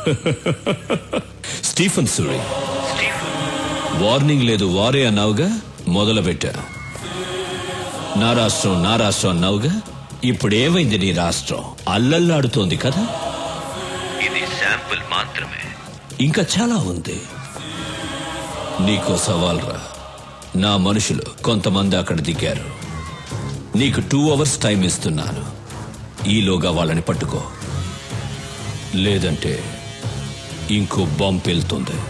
Stephen Suri warning లేదు వారే అన్నావుగా మొదలు పెట్టారు నా రాష్ట్రం నా రాష్ట్రం అన్నావుగా ఇప్పుడు ఏమైంది నీ రాష్ట్రం అల్లల్లాడుతోంది కదా ఇది శాంపుల్ మాత్రమే ఇంకా చాలా ఉంది నీకో సవాల్ రా నా మనుషులు కొంతమంది అక్కడ దిగారు నీకు టూ అవర్స్ టైం ఇస్తున్నాను ఈలోగా వాళ్ళని పట్టుకో లేదంటే ఇంకో బాంబ్ పేలుతుంది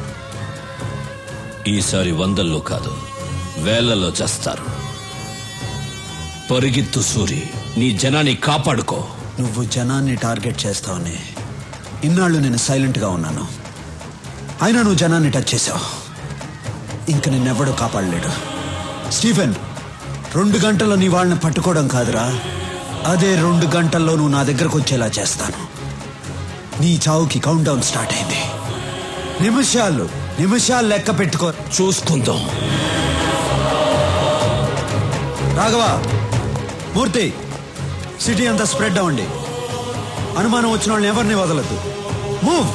ఈసారి వందల్లో కాదు వేలలో చేస్తారు పరిగెత్తు సూరి నీ జనాన్ని కాపాడుకో నువ్వు జనాన్ని టార్గెట్ చేస్తావని ఇన్నాళ్ళు నేను సైలెంట్గా ఉన్నాను అయినా నువ్వు జనాన్ని టచ్ చేసావు ఇంక నిన్నెవ్వడూ కాపాడలేడు స్టీఫెన్ రెండు గంటల్లో నీ వాళ్ళని పట్టుకోవడం కాదురా అదే రెండు గంటల్లో నువ్వు నా దగ్గరకు వచ్చేలా చేస్తాను నీ చావుకి కౌంట్ డౌన్ స్టార్ట్ అయింది నిమిషాలు నిమిషాలు లెక్క పెట్టుకో చూసుకుందాం రాఘవ మూర్తి సిటీ అంతా స్ప్రెడ్ అవ్వండి అనుమానం వచ్చిన వాళ్ళని ఎవరిని వదలద్దు మూవ్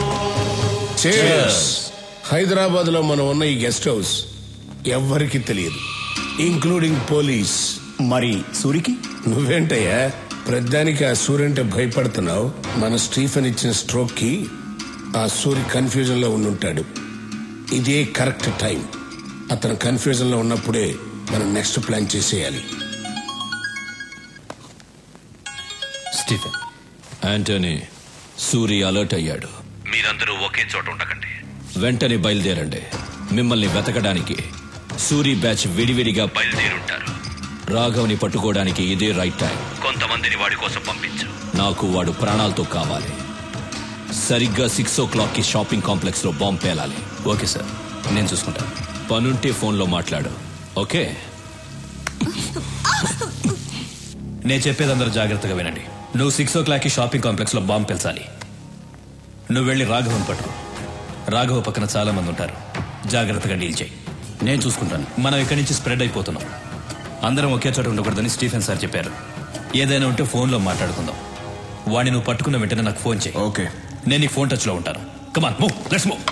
హైదరాబాద్ లో మనం ఉన్న ఈ గెస్ట్ హౌస్ ఎవ్వరికి తెలియదు ఇంక్లూడింగ్ పోలీస్ మరి సూరికి నువ్వేంటయ్యా ప్రధానికి ఆ సూర్య అంటే భయపడుతున్నావు మన స్టీఫెన్ ఇచ్చిన స్ట్రోక్ కి ఆ సూర్య కన్ఫ్యూజన్ లో ఉండుంటాడు ఇదే కరెక్ట్ టైం అతను కన్ఫ్యూజన్ లో ఉన్నప్పుడే మనం నెక్స్ట్ ప్లాన్ చేసేయాలి స్టీఫెన్ యాంటనీ సూరి అలర్ట్ అయ్యాడు మీరందరూ ఒకే చోట ఉండకండి వెంటనే బయలుదేరండి మిమ్మల్ని వెతకడానికి సూరి బ్యాచ్ విడివిడిగా బయలుదేరుంటారు రాఘవ్ని పట్టుకోవడానికి ఇదే రైట్ టైం కొంతమందిని వాడి కోసం పంపించు నాకు వాడు ప్రాణాలతో కావాలి సరిగ్గా సిక్స్ ఓ క్లాక్ కి షాపింగ్ కాంప్లెక్స్ లో బాంబ్ పేలాలి ఓకే సార్ నేను చూసుకుంటాను పనుంటే ఫోన్లో మాట్లాడు ఓకే నేను చెప్పేది అందరూ జాగ్రత్తగా వినండి నువ్వు సిక్స్ ఓ క్లాక్కి షాపింగ్ కాంప్లెక్స్ లో బాంబు పెంచాలి నువ్వు వెళ్ళి రాఘవన్ పట్టు రాఘవ పక్కన చాలా మంది ఉంటారు జాగ్రత్తగా డీల్ చేయి నేను చూసుకుంటాను మనం ఇక్కడి నుంచి స్ప్రెడ్ అయిపోతున్నాం అందరం ఒకే చోట ఉండకూడదని స్టీఫెన్ సార్ చెప్పారు ఏదైనా ఉంటే ఫోన్లో మాట్లాడుకుందాం వాడిని నువ్వు పట్టుకున్న వెంటనే నాకు ఫోన్ చేయి ఓకే నేను నీకు ఫోన్ టచ్లో ఉంటాను come on move let's move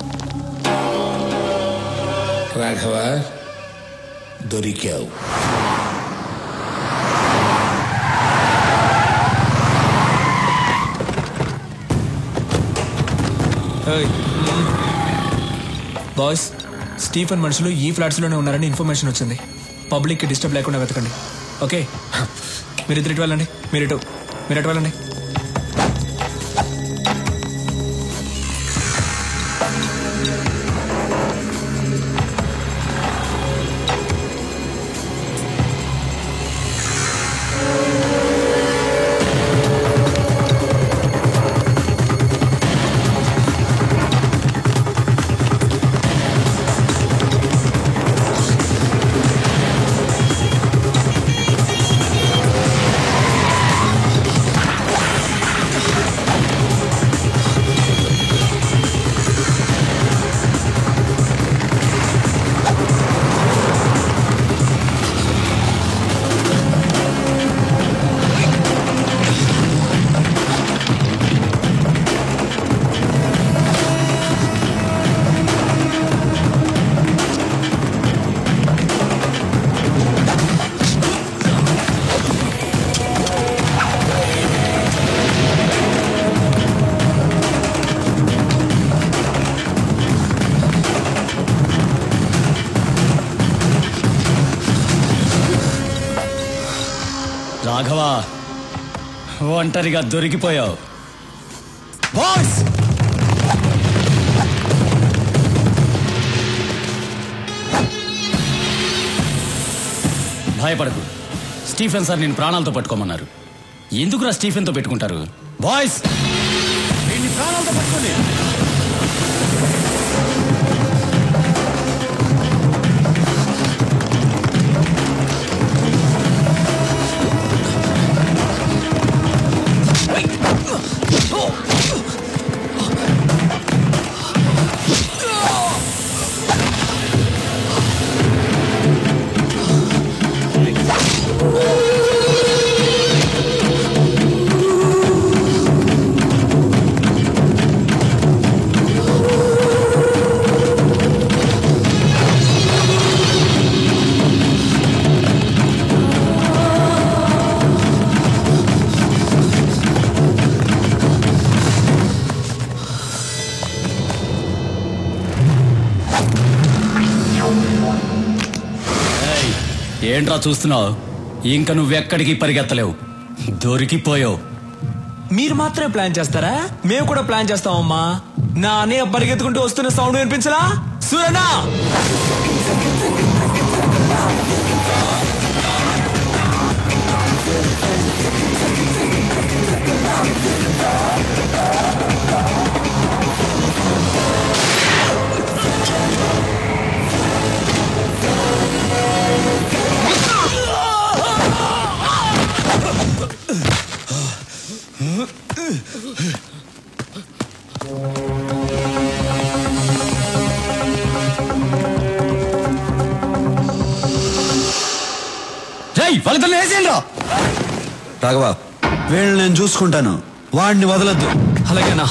Raghava దొరికావు బాయ్స్ స్టీఫెన్ మనుషులు ఈ ఫ్లాట్స్లోనే ఉన్నారని ఇన్ఫర్మేషన్ వచ్చింది పబ్లిక్కి డిస్టర్బ్ లేకుండా వెతకండి ఓకే మీరు ఇద్దరు ఇటు వెళ్ళండి మీరు ఇటు మీరు ఇటు వెళ్ళండి రాఘవా ఒంటరిగా దొరికిపోయావు బాయ్స్ భయపడకు స్టీఫెన్ సార్ నేను ప్రాణాలతో పట్టుకోమన్నారు ఎందుకురా స్టీఫెన్తో పెట్టుకుంటారు బాయ్స్ వీడిని ప్రాణాలతో పట్టుకోండి ఏంట్రా చూస్తున్నావు ఇంక నువ్వెక్కడికి పరిగెత్తలేవు దొరికిపోయావు మీరు మాత్రమే ప్లాన్ చేస్తారా మేము కూడా ప్లాన్ చేస్తామమ్మా నా అన్నయ్య పరిగెత్తుకుంటూ వస్తున్న సౌండ్ వినిపించలా సూరనా జై వాళ్ళిద్దరిని వేసేయండిరా రాఘవ వీళ్ళని నేను చూసుకుంటాను వాడిని వదలద్దు అలాగేనా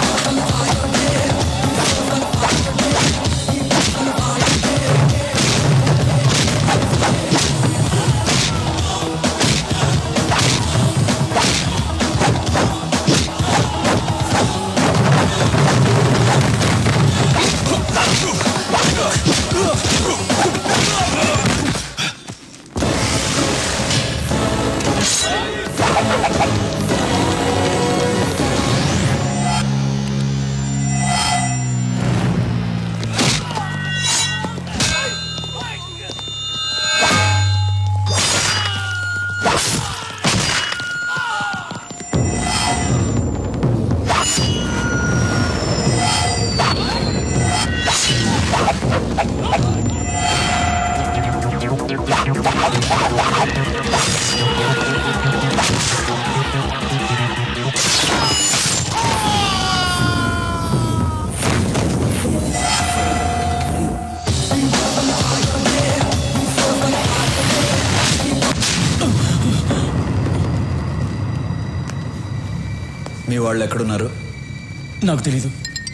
మీ వాళ్ళు ఎక్కడున్నారు నాకు తెలీదు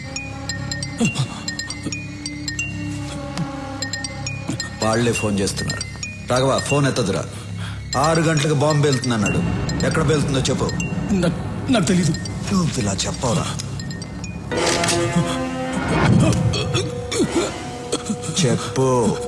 వాళ్లే ఫోన్ చేస్తున్నారు రాఘవ ఫోన్ ఎత్తదురా ఆరు గంటలకు బాంబు వెళ్తుందన్నాడు ఎక్కడ వెళ్తుందో చెప్పు నాకు నాకు తెలీదు నువ్వు ఇలా చెప్పవరా చెప్పు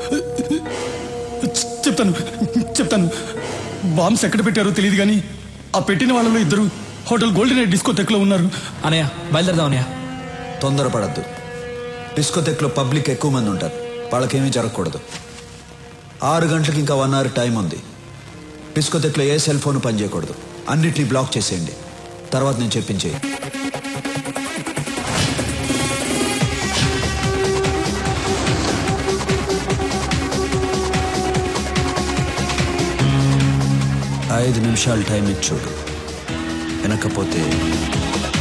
చె- చెప్తాను చెప్తాను బాంబ్స్ ఎక్కడ పెట్టారో తెలియదు కానీ ఆ పెట్టిన వాళ్ళలో ఇద్దరు హోటల్ గోల్డెన్ ఎయిట్ డిస్కో తెక్లో ఉన్నారు అనయ్య బయలుదేరదాం అనయ్య తొందరపడద్దు డిస్కోథెక్లో పబ్లిక్ ఎక్కువ మంది ఉంటారు వాళ్ళకేమీ జరగకూడదు ఆరు గంటలకు ఇంకా వన్ అవర్ టైం ఉంది డిస్కోథెక్లో ఏ సెల్ ఫోన్ పనిచేయకూడదు అన్నిటినీ బ్లాక్ చేసేయండి తర్వాత నేను చెప్పించేయి ఐదు నిమిషాలు టైం ఇచ్చి చూడు వెనకపోతే